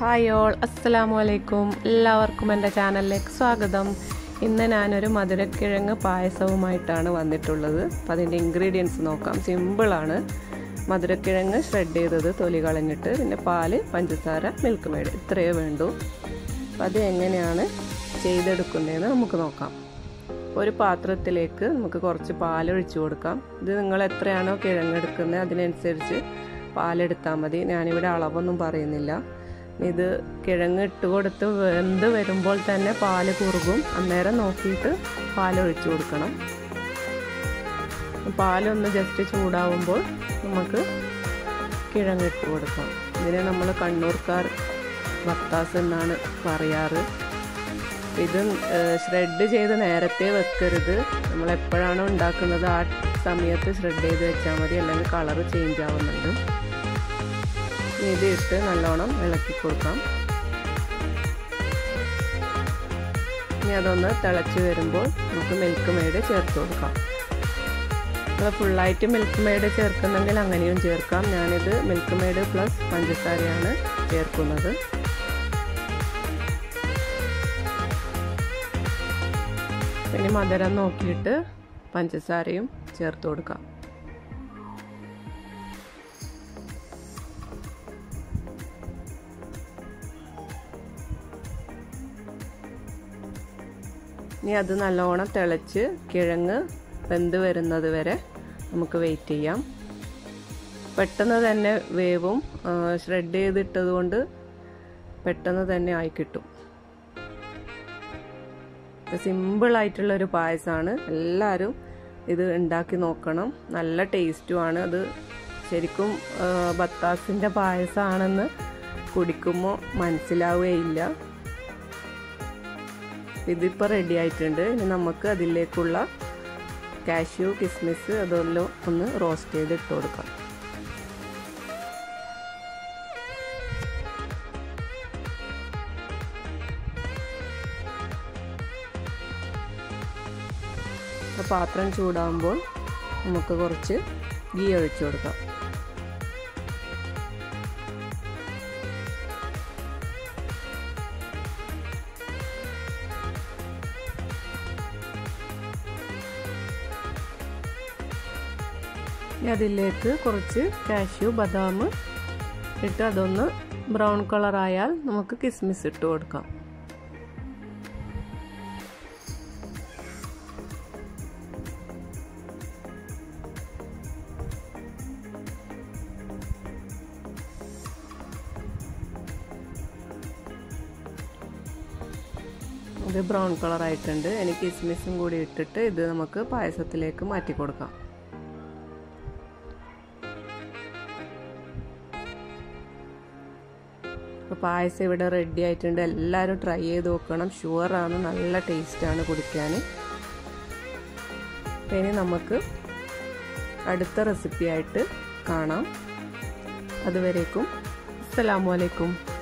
hi all അസ്സലാമു അലൈക്കും എല്ലാവർക്കും എൻ്റെ ചാനലിലേക്ക് സ്വാഗതം ഇന്ന് ഞാനൊരു മധുരക്കിഴങ്ങ് പായസവുമായിട്ടാണ് വന്നിട്ടുള്ളത് അപ്പം അതിൻ്റെ ഇൻഗ്രീഡിയൻസ് നോക്കാം സിമ്പിളാണ് മധുരക്കിഴങ്ങ് ഷ്രെഡ് ചെയ്തത് തൊലി കളഞ്ഞിട്ട് പിന്നെ പാല് പഞ്ചസാര മിൽക്ക് മെയ്ഡ് ഇത്രയേ വേണ്ടൂ അപ്പം അത് എങ്ങനെയാണ് ചെയ്തെടുക്കുന്നതെന്ന് നമുക്ക് നോക്കാം ഒരു പാത്രത്തിലേക്ക് നമുക്ക് കുറച്ച് പാലൊഴിച്ചു കൊടുക്കാം ഇത് നിങ്ങൾ എത്രയാണോ കിഴങ്ങെടുക്കുന്നത് അതിനനുസരിച്ച് പാലെടുത്താൽ മതി ഞാനിവിടെ അളവൊന്നും പറയുന്നില്ല ഇത് കിഴങ്ങ് ഇട്ട് കൊടുത്ത് വെന്ത് വരുമ്പോൾ തന്നെ പാല് കുറുകും അന്നേരം നോക്കിയിട്ട് പാലൊഴിച്ചു കൊടുക്കണം പാലൊന്ന് ജസ്റ്റ് ചൂടാവുമ്പോൾ നമുക്ക് കിഴങ്ങ് ഇട്ട് കൊടുക്കാം ഇതിനെ നമ്മൾ കണ്ണൂർക്കാർ ബത്താസ് എന്നാണ് പറയാറ് ഇത് ഷ്രെഡ് ചെയ്ത് നേരത്തെ വെക്കരുത് നമ്മൾ എപ്പോഴാണോ ഉണ്ടാക്കുന്നത് ആ സമയത്ത് ഷ്രെഡ് ചെയ്ത് വെച്ചാൽ മതി അല്ലെങ്കിൽ കളർ ചേഞ്ച് ആവുന്നുണ്ട് ഇത് ഇട്ട് നല്ലോണം ഇളക്കി കൊടുക്കാം ഇനി അതൊന്ന് തിളച്ച് വരുമ്പോൾ നമുക്ക് മിൽക്ക് മെയ്ഡ് ചേർത്ത് കൊടുക്കാം നമ്മൾ ഫുള്ളായിട്ട് മിൽക്ക് മെയ്ഡ് ചേർക്കുന്നെങ്കിൽ അങ്ങനെയും ചേർക്കാം ഞാനിത് മിൽക്ക് മെയ്ഡ് പ്ലസ് പഞ്ചസാരയാണ് ചേർക്കുന്നത് പിന്നെ മധുരം നോക്കിയിട്ട് പഞ്ചസാരയും ചേർത്ത് കൊടുക്കാം ഇനി അത് നല്ലോണം തിളച്ച് കിഴങ്ങ് വെന്ത് വരുന്നത് വരെ നമുക്ക് വെയിറ്റ് ചെയ്യാം പെട്ടെന്ന് തന്നെ വേവും ഷ്രെഡ് ചെയ്തിട്ടത് കൊണ്ട് പെട്ടെന്ന് തന്നെ ആയി കിട്ടും സിമ്പിളായിട്ടുള്ള ഒരു പായസമാണ് എല്ലാവരും ഇത് ഉണ്ടാക്കി നോക്കണം നല്ല ടേസ്റ്റുമാണ് അത് ശരിക്കും ബത്താസിൻ്റെ പായസമാണെന്ന് കുടിക്കുമ്പോൾ മനസ്സിലാവുകയില്ല ഇതിപ്പോൾ റെഡി ആയിട്ടുണ്ട് ഇനി നമുക്ക് അതിലേക്കുള്ള കാഷ്യൂ കിസ്മിസ് അതെല്ലാം ഒന്ന് റോസ്റ്റ് ചെയ്ത് ഇട്ട് കൊടുക്കാം പാത്രം ചൂടാകുമ്പോൾ നമുക്ക് കുറച്ച് ഗീ ഒഴിച്ചു കൊടുക്കാം ഇനി അതിലേക്ക് കുറച്ച് കാഷ്യൂ ബദാം ഇട്ട് അതൊന്ന് ബ്രൗൺ കളർ ആയാൽ നമുക്ക് കിസ്മിസ് ഇട്ട് കൊടുക്കാം ഇത് ബ്രൗൺ കളർ ആയിട്ടുണ്ട് ഇനി കിസ്മിസും കൂടി ഇട്ടിട്ട് ഇത് നമുക്ക് പായസത്തിലേക്ക് മാറ്റി കൊടുക്കാം അപ്പോൾ പായസം ഇവിടെ റെഡി ആയിട്ടുണ്ട് എല്ലാവരും ട്രൈ ചെയ്ത് നോക്കണം ഷുവറാണ് നല്ല ടേസ്റ്റാണ് കുടിക്കാൻ ഇനി നമുക്ക് അടുത്ത റെസിപ്പി ആയിട്ട് കാണാം അതുവരേക്കും അസ്സലാമു അലൈക്കും